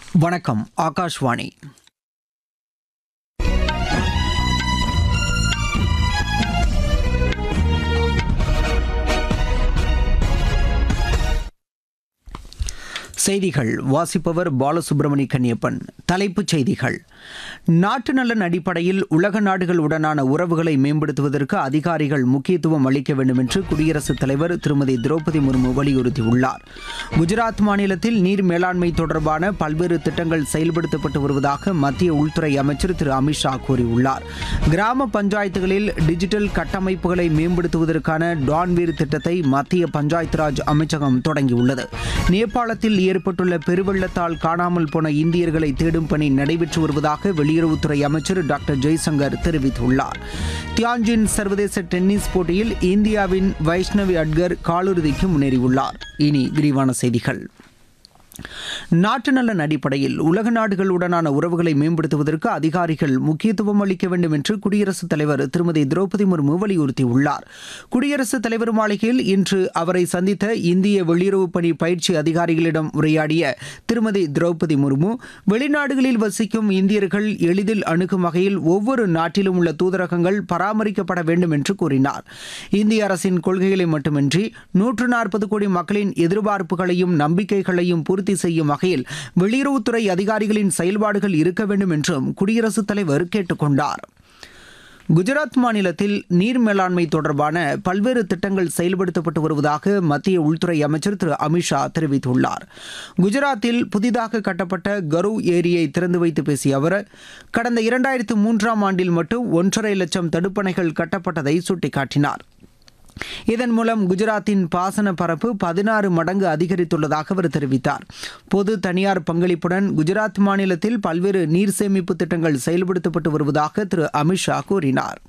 வணக்கம் ஆகாஷ்வாணி செய்திகள் வாசிப்பவர் பாலசுப்ரமணி கன்னியப்பன் தலைப்புச் செய்திகள் நாட்டு நலன் அடிப்படையில் உலக நாடுகளுடனான உறவுகளை மேம்படுத்துவதற்கு அதிகாரிகள் முக்கியத்துவம் அளிக்க வேண்டும் என்று குடியரசுத் தலைவர் திருமதி திரௌபதி முர்மு வலியுறுத்தியுள்ளார் குஜராத் மாநிலத்தில் நீர் மேலாண்மை தொடர்பான பல்வேறு திட்டங்கள் செயல்படுத்தப்பட்டு வருவதாக மத்திய உள்துறை அமைச்சர் திரு அமித்ஷா கூறியுள்ளார் கிராம பஞ்சாயத்துகளில் டிஜிட்டல் கட்டமைப்புகளை மேம்படுத்துவதற்கான டான்வீர் திட்டத்தை மத்திய பஞ்சாயத்து ராஜ் அமைச்சகம் தொடங்கியுள்ளது நேபாளத்தில் ஏற்பட்டுள்ள பெருவெள்ளத்தால் காணாமல் போன இந்தியர்களை தேடும் பணி நடைபெற்று வருவதாக வெளியுறவுத்துறை அமைச்சர் டாக்டர் ஜெய்சங்கர் தெரிவித்துள்ளார் தியான்ஜின் சர்வதேச டென்னிஸ் போட்டியில் இந்தியாவின் வைஷ்ணவி அட்கர் காலிறுதிக்கு முன்னேறியுள்ளார் இனி விரிவான செய்திகள் நாட்டு நலன் அடிப்படையில் உலக நாடுகளுடனான உறவுகளை மேம்படுத்துவதற்கு அதிகாரிகள் முக்கியத்துவம் அளிக்க வேண்டும் என்று குடியரசுத் தலைவர் திருமதி திரௌபதி முர்மு வலியுறுத்தியுள்ளார் குடியரசுத் தலைவர் மாளிகையில் இன்று அவரை சந்தித்த இந்திய வெளியுறவு பணி பயிற்சி அதிகாரிகளிடம் உரையாடிய திருமதி திரௌபதி முர்மு வெளிநாடுகளில் வசிக்கும் இந்தியர்கள் எளிதில் அணுகும் வகையில் ஒவ்வொரு நாட்டிலும் உள்ள தூதரகங்கள் பராமரிக்கப்பட வேண்டும் என்று கூறினார் இந்திய அரசின் கொள்கைகளை மட்டுமின்றி நூற்று நாற்பது கோடி மக்களின் எதிர்பார்ப்புகளையும் நம்பிக்கைகளையும் பூர்த்தி செய்யும் வகையில் வெளியுறவுத்துறை அதிகாரிகளின் செயல்பாடுகள் இருக்க வேண்டும் என்றும் குடியரசுத் தலைவர் கேட்டுக்கொண்டார் குஜராத் மாநிலத்தில் நீர் மேலாண்மை தொடர்பான பல்வேறு திட்டங்கள் செயல்படுத்தப்பட்டு வருவதாக மத்திய உள்துறை அமைச்சர் திரு அமித்ஷா தெரிவித்துள்ளார் குஜராத்தில் புதிதாக கட்டப்பட்ட கரு ஏரியை திறந்து வைத்து பேசிய அவர் கடந்த இரண்டாயிரத்து மூன்றாம் ஆண்டில் மட்டும் ஒன்றரை லட்சம் தடுப்பணைகள் கட்டப்பட்டதை சுட்டிக்காட்டினார் இதன் மூலம் குஜராத்தின் பாசன பரப்பு பதினாறு மடங்கு அதிகரித்துள்ளதாக அவர் தெரிவித்தார் பொது தனியார் பங்களிப்புடன் குஜராத் மாநிலத்தில் பல்வேறு நீர் சேமிப்பு திட்டங்கள் செயல்படுத்தப்பட்டு வருவதாக திரு அமித்ஷா கூறினார்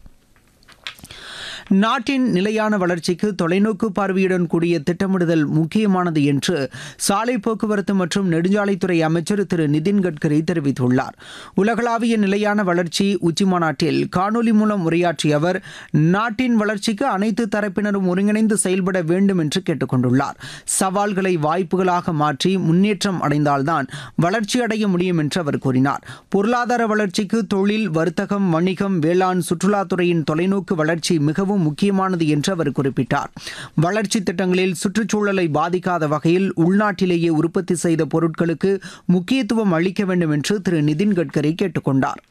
நாட்டின் நிலையான வளர்ச்சிக்கு தொலைநோக்கு பார்வையுடன் கூடிய திட்டமிடுதல் முக்கியமானது என்று சாலை போக்குவரத்து மற்றும் நெடுஞ்சாலைத்துறை அமைச்சர் திரு நிதின் கட்கரி தெரிவித்துள்ளார் உலகளாவிய நிலையான வளர்ச்சி உச்சிமாநாட்டில் காணொலி மூலம் உரையாற்றிய அவர் நாட்டின் வளர்ச்சிக்கு அனைத்து தரப்பினரும் ஒருங்கிணைந்து செயல்பட வேண்டும் என்று கேட்டுக்கொண்டுள்ளார் சவால்களை வாய்ப்புகளாக மாற்றி முன்னேற்றம் அடைந்தால்தான் வளர்ச்சி அடைய முடியும் என்று அவர் கூறினார் பொருளாதார வளர்ச்சிக்கு தொழில் வர்த்தகம் வணிகம் வேளாண் சுற்றுலாத்துறையின் தொலைநோக்கு வளர்ச்சி மிகவும் முக்கியமானது என்று அவர் குறிப்பிட்டார் வளர்ச்சி திட்டங்களில் சுற்றுச்சூழலை பாதிக்காத வகையில் உள்நாட்டிலேயே உற்பத்தி செய்த பொருட்களுக்கு முக்கியத்துவம் அளிக்க வேண்டும் என்று திரு நிதின் கட்கரி கேட்டுக்கொண்டார்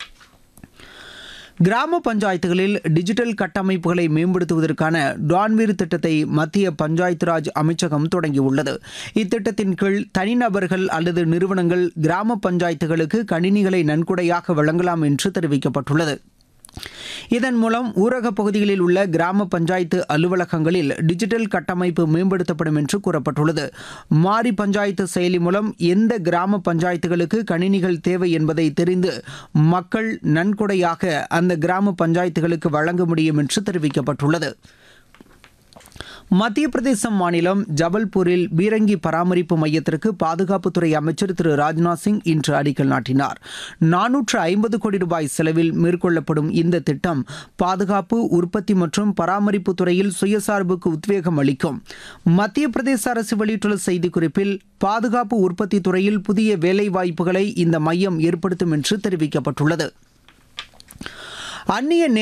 கிராம பஞ்சாயத்துகளில் டிஜிட்டல் கட்டமைப்புகளை மேம்படுத்துவதற்கான டான்வீர் திட்டத்தை மத்திய பஞ்சாயத்து ராஜ் அமைச்சகம் தொடங்கியுள்ளது இத்திட்டத்தின் கீழ் தனிநபர்கள் அல்லது நிறுவனங்கள் கிராம பஞ்சாயத்துகளுக்கு கணினிகளை நன்கொடையாக வழங்கலாம் என்று தெரிவிக்கப்பட்டுள்ளது இதன் மூலம் ஊரக பகுதிகளில் உள்ள கிராம பஞ்சாயத்து அலுவலகங்களில் டிஜிட்டல் கட்டமைப்பு மேம்படுத்தப்படும் என்று கூறப்பட்டுள்ளது மாரி பஞ்சாயத்து செயலி மூலம் எந்த கிராம பஞ்சாயத்துகளுக்கு கணினிகள் தேவை என்பதை தெரிந்து மக்கள் நன்கொடையாக அந்த கிராம பஞ்சாயத்துகளுக்கு வழங்க முடியும் என்று தெரிவிக்கப்பட்டுள்ளது மத்திய பிரதேசம் மாநிலம் ஜபல்பூரில் பீரங்கி பராமரிப்பு மையத்திற்கு பாதுகாப்புத்துறை அமைச்சர் திரு ராஜ்நாத் சிங் இன்று அடிக்கல் நாட்டினார் நானூற்று ஐம்பது கோடி ரூபாய் செலவில் மேற்கொள்ளப்படும் இந்த திட்டம் பாதுகாப்பு உற்பத்தி மற்றும் பராமரிப்பு துறையில் சுயசார்புக்கு உத்வேகம் அளிக்கும் மத்திய பிரதேச அரசு வெளியிட்டுள்ள செய்திக்குறிப்பில் பாதுகாப்பு உற்பத்தி துறையில் புதிய வேலைவாய்ப்புகளை இந்த மையம் ஏற்படுத்தும் என்று தெரிவிக்கப்பட்டுள்ளது அந்நிய